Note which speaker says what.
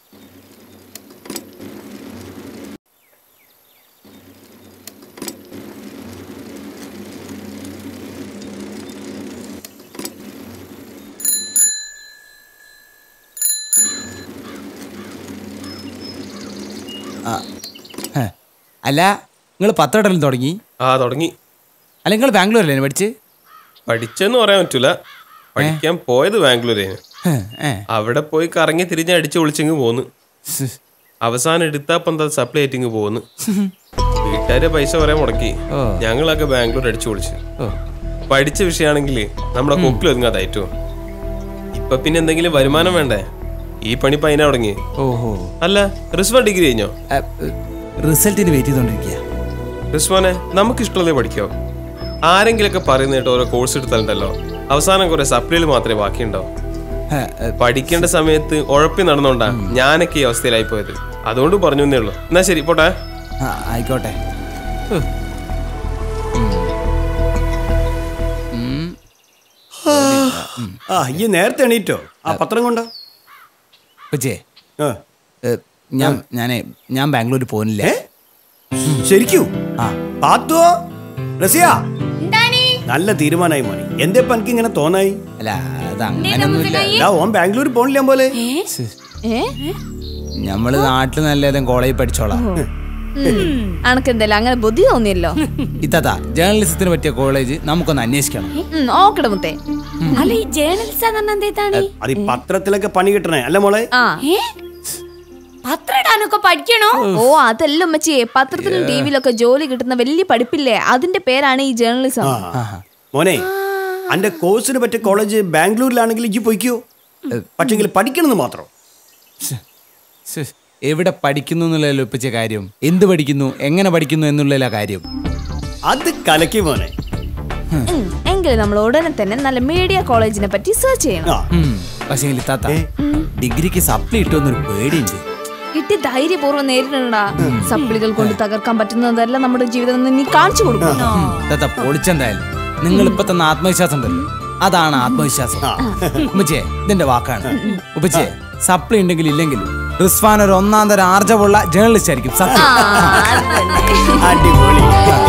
Speaker 1: ഹ. അല്ല നിങ്ങൾ പത്രടലും തുടങ്ങി
Speaker 2: ആ തുടങ്ങി
Speaker 1: അല്ല നിങ്ങൾ ബാംഗ്ലൂരല്ലേ പഠിച്ച്
Speaker 2: പഠിച്ചെന്ന് പറയാൻ പറ്റൂല പഠിക്കാൻ പോയത് ബാംഗ്ലൂരേന്
Speaker 1: ഹ, ഏ.
Speaker 2: അവിടെ പോയി കറങ്ങി തിരിഞ്ഞ് അടിച്ച് വിളിച്ചിങ്ങ് പോന്ന്
Speaker 1: സ്.
Speaker 2: അവസാനം എടുത്താപ്പം എന്താ സപ്ലൈ ആയിട്ടിങ്ങ് പോന്ന് വീട്ടുകാരെ പൈസ കുറെ മുടക്കി
Speaker 1: ഓ.
Speaker 2: ഞങ്ങളൊക്കെ ബാംഗ്ലൂർ അടിച്ചു വിളിച്ചു
Speaker 1: ഓ
Speaker 2: പഠിച്ച വിഷയമാണെങ്കിൽ നമ്മുടെ കൊക്കിൽ ഒതുങ്ങാതായിട്ടോ ഇപ്പൊ പിന്നെ എന്തെങ്കിലും വരുമാനം വേണ്ടേ ഈ പണി പൈന തുടങ്ങി
Speaker 1: ഓഹോ
Speaker 2: അല്ല റിസ്വാൻ ഡിഗ്രി കഴിഞ്ഞോ
Speaker 1: അ, റിസൾട്ടിന് വെയിറ്റ് ചെയ്തോണ്ടിരിക്കുക
Speaker 2: റിസ്വാനെ നമുക്ക് ഇഷ്ടമുള്ളതേ പഠിക്കോ ആരെങ്കിലൊക്കെ പറയുന്ന കേട്ടോ ഓരോ കോഴ്സ് എടുത്താലുണ്ടല്ലോ അവസാനം കുറെ സപ്ലിയിൽ മാത്രമേ ബാക്കിയുണ്ടാവും
Speaker 1: ഹ, എ,
Speaker 2: പഠിക്കേണ്ട സമയത്ത് ഉഴപ്പി നടന്നോണ്ടാ ഞാനൊക്കെ ഈ അവസ്ഥയിലായി പോയത് അതുകൊണ്ട് പറഞ്ഞു എന്നേ ഉള്ളൂ എന്നാ ശരി പോട്ടെ
Speaker 1: ആ, ആയിക്കോട്ടെ ഹ്. ഉം.
Speaker 3: ആ ഈ നേരത്തെ എണീറ്റോ ആ പത്രം കൊണ്ടോ
Speaker 1: ഉപ്പച്ചേ,
Speaker 3: ആ
Speaker 1: ഏ, ഞാൻ ഞാനേ ഞാൻ ബാംഗ്ലൂർ പോകുന്നില്ല
Speaker 3: ഏ ശരിക്കൂ
Speaker 1: ആ
Speaker 3: പാത്തുവോ റസിയ
Speaker 4: എന്താണ്
Speaker 3: നല്ല തീരുമാനമായി മോനെ എന്തേ ഇപ്പൊ എനിക്ക് ഇങ്ങനെ തോന്നായി
Speaker 1: അല്ല അത് അങ്ങനെയൊന്നുമില്ല
Speaker 3: ഡാ, ഓൻ ബാംഗ്ലൂർ പോണില്ല പോലെ
Speaker 1: സ്.
Speaker 4: ഏ
Speaker 1: ഞമ്മള് നാട്ടിൽ നല്ല ഏതെങ്കിലും കോളേജിൽ പഠിച്ചോളാം
Speaker 4: അനക്കെന്തല്ലോ അങ്ങനെ ബുദ്ധി തോന്നിയല്ലോ
Speaker 1: ഇത്താത്ത ജേർണലിസത്തിന് പറ്റിയ കോളേജ് നമുക്കൊന്ന് അന്വേഷിക്കണം
Speaker 4: ഉം, ഓക്കടെ മുത്തേ
Speaker 5: അല്ല ഈ ജേർണലിസ്റ്റ് എന്താണ്
Speaker 3: അത് ഈ പത്രത്തിലൊക്കെ പണി കിട്ടണേ അല്ല മോളെ
Speaker 4: ആ
Speaker 5: പത്രം ഇടാനൊക്കെ പഠിക്കണോ
Speaker 4: ഓ അതല്ല ഉമ്മച്ചിയെ പത്രത്തിലും ടിവിയിലൊക്കെ ജോലി കിട്ടുന്ന വലിയ പഠിപ്പില്ലേ അതിന്റെ പേരാണ് ഈ ജേർണലിസം
Speaker 3: ആ മോനെ അന്റെ കോഴ്സിന് പറ്റിയ കോളേജ് ബാംഗ്ലൂരിലാണെങ്കിൽ ഇജ്ജ് പൊയ്ക്കോ പക്ഷെങ്കിൽ പഠിക്കണമെന്ന് മാത്രം
Speaker 1: സ്. എവിടെ പഠിക്കുന്നു എന്നുള്ളതല്ലോ ഇപ്പച്ച കാര്യം എന്ത് പഠിക്കുന്നു എങ്ങനെ പഠിക്കുന്നു എന്നുള്ളതിലാ കാര്യം
Speaker 3: അത് കലക്കി മോനെ
Speaker 4: ഉം, എങ്കിലും നമ്മൾ ഉടനെ തന്നെ നല്ല മീഡിയ കോളേജിനെ പറ്റി സെർച്ച് ചെയ്യണം
Speaker 3: ആ
Speaker 1: ഉം. പക്ഷേ താത്ത ഡിഗ്രിക്ക് സപ്ലി ഇട്ടൊന്നൊരു പേടിയുണ്ട്
Speaker 4: കിട്ടി ധൈര്യപൂർവ്വം നേരിടണ്ടാ സപ്ലികൾ കൊണ്ട് തകർക്കാൻ പറ്റുന്നതല്ല നമ്മുടെ ജീവിതം എന്ന് നീ കാണിച്ചു കൊടുക്കണം
Speaker 1: താത്ത പൊളിച്ചെന്തായാലും നിങ്ങൾ ഇപ്പൊ തന്ന ആത്മവിശ്വാസം ഉണ്ടല്ലോ അതാണ് ആത്മവിശ്വാസം ഉപ്പച്ചേ ഇതിന്റെ വാക്കാണ് ഉപ്പച്ചേ സപ്ലി ഉണ്ടെങ്കിൽ ഇല്ലെങ്കിലും റിസ്വാൻ ഒരു ഒന്നാം തരം ആർജവുള്ള ജേർണലിസ്റ്റ് ആയിരിക്കും സത്യം
Speaker 3: അടിപൊളി